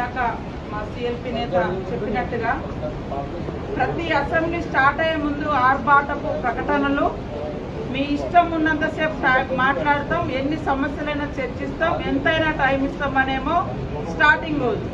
ఇందాక మా సిఎల్పి నేత చెప్పినట్టుగా ప్రతి అసెంబ్లీ స్టార్ట్ అయ్యే ముందు ఆర్భాటపు ప్రకటనలు మీ ఇష్టం ఉన్నంతసేపు టై- మాట్లాడతాం ఎన్ని సమస్యలైనా చర్చిస్తాం ఎంతైనా టైం ఇస్తామనేమో స్టార్టింగ్ రోజు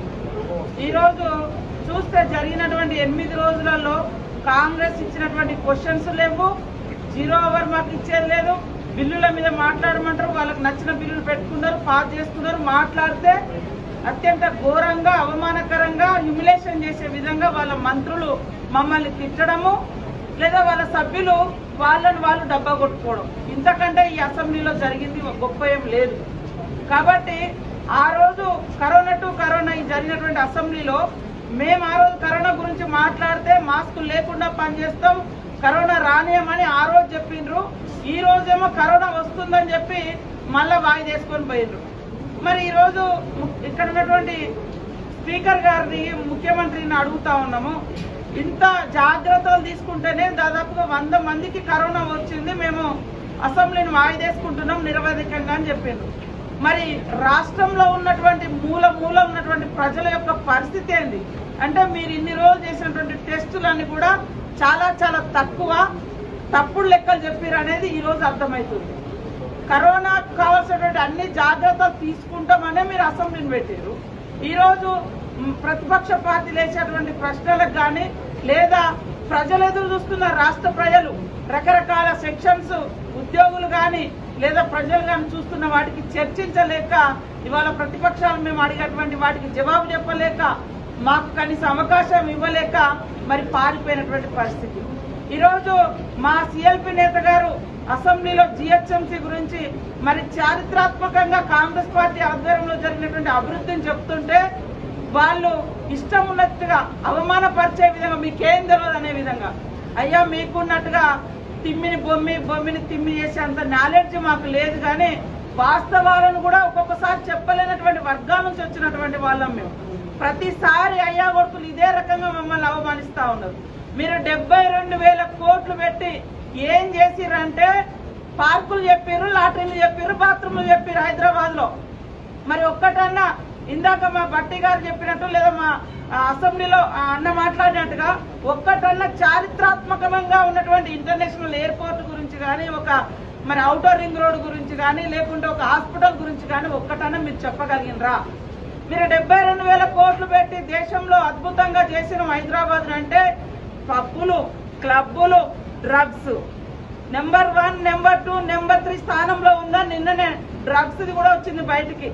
ఈరోజు చూస్తే జరిగినటువంటి ఎనిమిది రోజులలో కాంగ్రెస్ ఇచ్చినటువంటి క్వశ్చన్స్ లేవు జీరో అవర్ మాకు ఇచ్చేది లేదు బిల్లుల మీద మాట్లాడమంటారు వాళ్ళకి నచ్చిన బిల్లులు పెట్టుకున్నారు పాస్ చేస్తున్నారు మాట్లాడితే అత్యంత ఘోరంగా అవమానకరంగా హ్యూమిలేషన్ చేసే విధంగా వాళ్ళ మంత్రులు మమ్మల్ని తిట్టడము లేదా వాళ్ళ సభ్యులు వాళ్ళని వాళ్ళు డబ్బా కొట్టుకోవడం ఇంతకంటే ఈ అసెంబ్లీలో జరిగింది ఒక గొప్ప ఏం లేదు కాబట్టి ఆ రోజు కరోనా టు కరోనా ఈ జరిగినటువంటి అసెంబ్లీలో మేము ఆ రోజు కరోనా గురించి మాట్లాడితే మాస్కులు లేకుండా పనిచేస్తాం కరోనా రానియమని ఆ రోజు చెప్పిండ్రు ఈ రోజేమో కరోనా వస్తుందని చెప్పి మళ్ళా వాయిదేసుకొని పోయిండ్రు మరి ఈ రోజు ము- ఇక్కడ ఉన్నటువంటి స్పీకర్ గారిని ముఖ్యమంత్రిని అడుగుతా ఉన్నాము ఇంత జాగ్రత్తలు తీసుకుంటేనే దాదాపుగా వంద మందికి కరోనా వచ్చింది మేము అసెంబ్లీని వాయిదేసుకుంటున్నాం నిరవధికంగా అని చెప్పిండ్రు మరి రాష్ట్రంలో ఉన్నటువంటి మూల మూల ఉన్నటువంటి ప్రజల యొక్క పరిస్థితి ఏంది అంటే మీరు ఇన్ని రోజులు చేసినటువంటి టెస్టులన్నీ కూడా చాలా చాలా తక్కువ తప్పుడు లెక్కలు చెప్పారు అనేది ఈ రోజు అర్థమవుతుంది కరోనా కావాల్సినటువంటి అన్ని జాగ్రత్తలు తీసుకుంటామనే మీరు అసెంబ్లీని పెట్టారు ఈరోజు మ్, ప్రతిపక్ష పార్టీలు వేసేటువంటి ప్రశ్నలకు కానీ లేదా ప్రజలు ఎదురు చూస్తున్న రాష్ట్ర ప్రజలు రకరకాల సెక్షన్స్ ఉద్యోగులు కానీ లేదా ప్రజలు కానీ చూస్తున్న వాటికి చర్చించలేక ఇవాళ ప్రతిపక్షాలు మేము అడిగేటువంటి వాటికి జవాబు చెప్పలేక మాకు కనీస అవకాశం ఇవ్వలేక మరి పారిపోయినటువంటి పరిస్థితి ఈరోజు మా సిఎల్పి నేత గారు అసెంబ్లీలో జిహెచ్ఎంసీ గురించి మరి చారిత్రాత్మకంగా కాంగ్రెస్ పార్టీ ఆధ్వర్యంలో జరిగినటువంటి అభివృద్ధిని చెప్తుంటే వాళ్ళు ఇష్టం ఉన్నట్టుగా అవమానపరిచే విధంగా మీకేం తెలియదు అనే విధంగా అయ్యా మీకున్నట్టుగా తిమ్మిని బొమ్మి బొమ్మిని తిమ్మి చేసే అంత నాలెడ్జ్ మాకు లేదు కానీ వాస్తవాలను కూడా ఒక్కొక్కసారి చెప్పలేనటువంటి వర్గాల నుంచి వచ్చినటువంటి వాళ్ళం మేము ప్రతిసారి అయ్యా కొడుకులు ఇదే రకంగా మమ్మల్ని అవమానిస్తా ఉన్నారు మీరు డెబ్బై రెండు వేల కోట్లు పెట్టి ఏం చేసిరంటే పార్కులు చెప్పారు లాటరీలు చెప్పారు బాత్రూమ్లు చెప్పారు హైదరాబాద్ లో మరి ఒక్కటన్నా ఇందాక మా బట్టి గారు చెప్పినట్టు లేదా మా ఆ, అసెంబ్లీలో ఆ అన్న మాట్లాడినట్టుగా ఒక్కటన్నా చారిత్రాత్మకంగా ఉన్నటువంటి ఇంటర్నేషనల్ ఎయిర్పోర్ట్ గురించి కానీ ఒక మరి అవుటర్ రింగ్ రోడ్ గురించి కానీ లేకుంటే ఒక హాస్పిటల్ గురించి కానీ ఒక్కటన్నా మీరు చెప్పగలిగినరా మీరు డెబ్బై రెండు వేల కోట్లు పెట్టి దేశంలో అద్భుతంగా చేసిన హైదరాబాద్ అంటే పబ్బులు క్లబ్బులు drugs number one number two number three స్థానంలో ఉందా నిన్ననే డ్రగ్స్ కూడా వచ్చింది బయటికి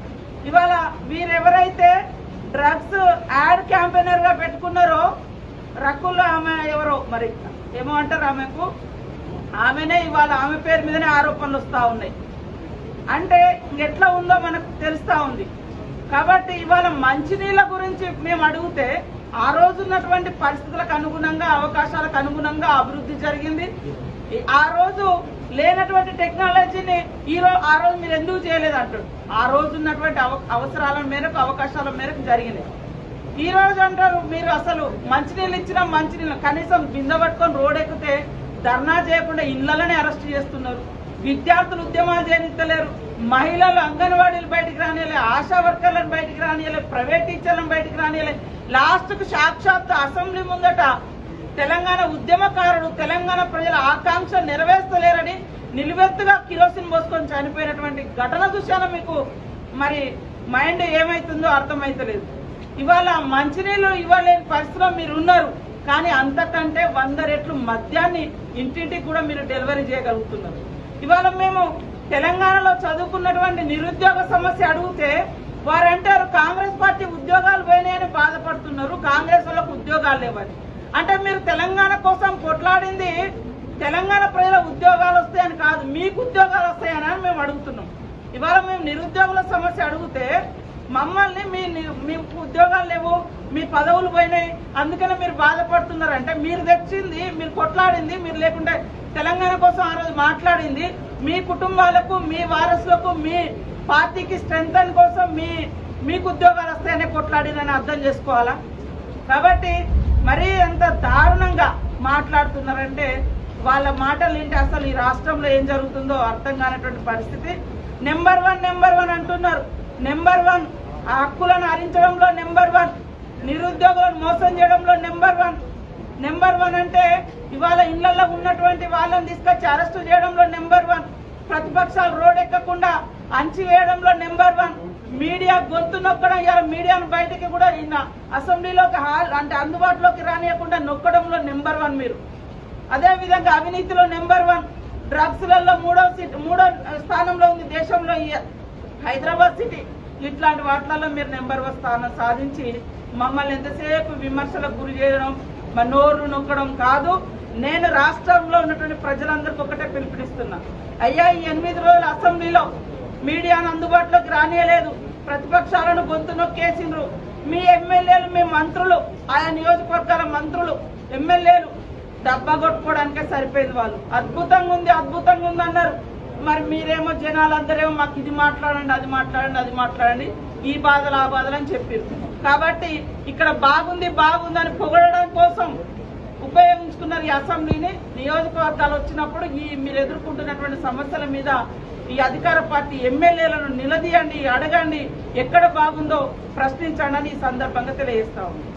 ఇవాళ వీరెవరైతే డ్రగ్స్ యాడ్ క్యాంపెయినర్ గా పెట్టుకున్నారో రకుల్ ఆమె ఎవరో మరి ఏమో అంటారు ఆమెకు ఆమెనే ఇవాళ ఆమె పేరు మీదనే ఆరోపణలు వస్తా ఉన్నాయి అంటే ఎట్లా ఉందో మనకు తెలుస్తా ఉంది కాబట్టి ఇవాళ మంచినీళ్ళ గురించి మేము అడిగితే ఆ రోజు ఉన్నటువంటి పరిస్థితులకు అనుగుణంగా అవకాశాలకు అనుగుణంగా అభివృద్ధి జరిగింది ఈ- ఆ రోజు లేనటువంటి టెక్నాలజీని ఈ రోజు ఆ రోజు మీరు ఎందుకు చేయలేదు అంటాడు ఆ రోజు ఉన్నటువంటి అవ- అవసరాల మేరకు అవకాశాల మేరకు జరిగినాయి ఈ రోజు అంటారు మీరు అసలు మంచినీళ్ళు ఇచ్చిన మంచినీళ్ళు కనీసం బిందె పట్టుకొని రోడ్ ఎక్కితే ధర్నా చేయకుండా ఇళ్లలోనే అరెస్ట్ చేస్తున్నారు విద్యార్థులు ఉద్యమాలు చేయనిస్తలేరు మహిళలు అంగన్వాడీలు బయటికి రానియలే ఆశా వర్కర్లను బయటికి రానియలే ప్రైవేట్ టీచర్లను బయటికి రానియలే లాస్ట్ కు సాక్షాత్ అసెంబ్లీ ముందట తెలంగాణ ఉద్యమకారుడు తెలంగాణ ప్రజల ఆకాంక్ష నెరవేర్చలేరని నిలువెత్తుగా కిరోసిన్ పోసుకొని చనిపోయినటువంటి ఘటన చూశాను మీకు మరి మైండ్ ఏమైతుందో అర్థమైతలేదు ఇవాళ మంచినీళ్ళు ఇవ్వలేని పరిస్థితిలో మీరు ఉన్నారు కానీ అంతకంటే వంద రెట్లు మద్యాన్ని ఇంటింటికి కూడా మీరు డెలివరీ చేయగలుగుతున్నారు ఇవాళ మేము తెలంగాణలో చదువుకున్నటువంటి నిరుద్యోగ సమస్య అడిగితే వారు అంటారు కాంగ్రెస్ పార్టీ ఉద్యోగాలు పోయినాయని బాధపడుతున్నారు కాంగ్రెస్ వాళ్ళకు ఉద్యోగాలు లేవని అంటే మీరు తెలంగాణ కోసం కొట్లాడింది తెలంగాణ ప్రజల ఉద్యోగాలు వస్తాయని కాదు మీకు ఉద్యోగాలు వస్తాయని అని మేము అడుగుతున్నాం ఇవాళ మేము నిరుద్యోగుల సమస్య అడిగితే మమ్మల్ని మీ ని- మీకు ఉద్యోగాలు లేవు మీ పదవులు పోయినాయి అందుకనే మీరు బాధపడుతున్నారు అంటే మీరు తెచ్చింది మీరు కొట్లాడింది మీరు లేకుంటే తెలంగాణ కోసం ఆ రోజు మాట్లాడింది మీ కుటుంబాలకు మీ వారసులకు మీ పార్టీకి స్ట్రెంగ్ కోసం మీ మీకు ఉద్యోగాలు వస్తాయనే కొట్లాడినని అర్థం చేసుకోవాలా కాబట్టి మరీ ఎంత దారుణంగా మాట్లాడుతున్నారంటే వాళ్ళ మాటలు ఏంటి అసలు ఈ రాష్ట్రంలో ఏం జరుగుతుందో అర్థం కానటువంటి పరిస్థితి నెంబర్ వన్ నెంబర్ వన్ అంటున్నారు నెంబర్ వన్ ఆ హక్కులను హరించడంలో నెంబర్ వన్ నిరుద్యోగులను మోసం చేయడంలో నెంబర్ వన్ నెంబర్ వన్ అంటే ఇవాళ ఇళ్లలో ఉన్నటువంటి వాళ్ళని తీసుకొచ్చి అరెస్టు చేయడంలో నెంబర్ వన్ ప్రతిపక్షాలు రోడ్ ఎక్కకుండా అంచివేయడంలో నెంబర్ వన్ మీడియా గొంతు నొక్కడం ఇవాళ మీడియాను బయటికి కూడా ఇన్న అసెంబ్లీలోకి హాల్ అంటే అందుబాటులోకి రానియకుండా నొక్కడంలో నెంబర్ వన్ మీరు అదే విధంగా అవినీతిలో నెంబర్ వన్ డ్రగ్స్ లలో మూడో సిటీ మూడో స్థానంలో ఉంది దేశంలో ఈ హైదరాబాద్ సిటీ ఇట్లాంటి వాటిలలో మీరు నెంబర్ వన్ స్థానం సాధించి మమ్మల్ని ఎంతసేపు విమర్శలకు గురి చేయడం మా నోరు నొక్కడం కాదు నేను రాష్ట్రంలో ఉన్నటువంటి ప్రజలందరికీ ఒకటే పిలుపునిస్తున్నా అయ్యా ఈ ఎనిమిది రోజుల అసెంబ్లీలో మీడియాను అందుబాటులోకి రానియలేదు ప్రతిపక్షాలను గొంతు నొక్కేసిండ్రు మీ ఎమ్మెల్యేలు మీ మంత్రులు ఆయా నియోజకవర్గాల మంత్రులు ఎమ్మెల్యేలు డబ్బా కొట్టుకోవడానికే సరిపోయింది వాళ్ళు అద్భుతంగా ఉంది అద్భుతంగా ఉంది అన్నారు మరి మీరేమో జనాలందరేమో మాకు ఇది మాట్లాడండి అది మాట్లాడండి అది మాట్లాడండి ఈ బాధలు ఆ బాధలు అని చెప్పారు కాబట్టి ఇక్కడ బాగుంది బాగుందని పొగడడం కోసం ఉపయోగించుకున్నారు ఈ అసెంబ్లీని నియోజకవర్గాలు వచ్చినప్పుడు ఈ మీరు ఎదుర్కొంటున్నటువంటి సమస్యల మీద ఈ అధికార పార్టీ ఎమ్మెల్యేలను నిలదీయండి అడగండి ఎక్కడ బాగుందో ప్రశ్నించండి అని ఈ సందర్భంగా తెలియజేస్తా ఉన్నాం